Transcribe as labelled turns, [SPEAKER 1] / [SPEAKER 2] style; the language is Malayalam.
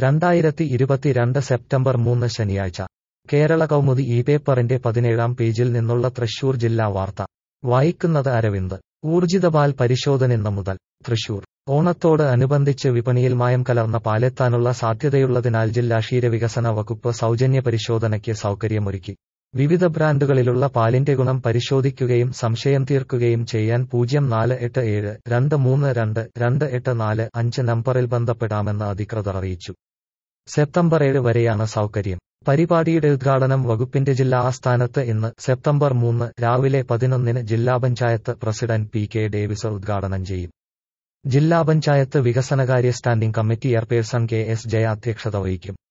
[SPEAKER 1] രണ്ടായിരത്തി ഇരുപത്തിരണ്ട് സെപ്റ്റംബർ മൂന്ന് ശനിയാഴ്ച കേരള കൗമുദി ഈ പേപ്പറിന്റെ പതിനേഴാം പേജിൽ നിന്നുള്ള തൃശൂർ ജില്ലാ വാർത്ത വായിക്കുന്നത് അരവിന്ദ് ഊർജിതപാൽ പരിശോധന ഇന്ന് മുതൽ തൃശൂർ ഓണത്തോട് അനുബന്ധിച്ച് വിപണിയിൽ മായം കലർന്ന പാലെത്താനുള്ള സാധ്യതയുള്ളതിനാൽ ജില്ലാ ക്ഷീരവികസന വകുപ്പ് സൗജന്യ പരിശോധനയ്ക്ക് സൗകര്യമൊരുക്കി വിവിധ ബ്രാൻഡുകളിലുള്ള പാലിന്റെ ഗുണം പരിശോധിക്കുകയും സംശയം തീർക്കുകയും ചെയ്യാൻ പൂജ്യം നാല് എട്ട് ഏഴ് രണ്ട് മൂന്ന് രണ്ട് രണ്ട് എട്ട് നാല് അഞ്ച് നമ്പറിൽ ബന്ധപ്പെടാമെന്ന് അധികൃതർ അറിയിച്ചു സെപ്റ്റംബർ ഏഴ് വരെയാണ് സൗകര്യം പരിപാടിയുടെ ഉദ്ഘാടനം വകുപ്പിന്റെ ജില്ലാ ആസ്ഥാനത്ത് ഇന്ന് സെപ്റ്റംബർ മൂന്ന് രാവിലെ പതിനൊന്നിന് ജില്ലാ panchayat president P K Davis ഉദ്ഘാടനം ചെയ്യും ജില്ലാ പഞ്ചായത്ത് വികസനകാര്യ standing committee chairperson K S Jaya അധ്യക്ഷത വഹിക്കും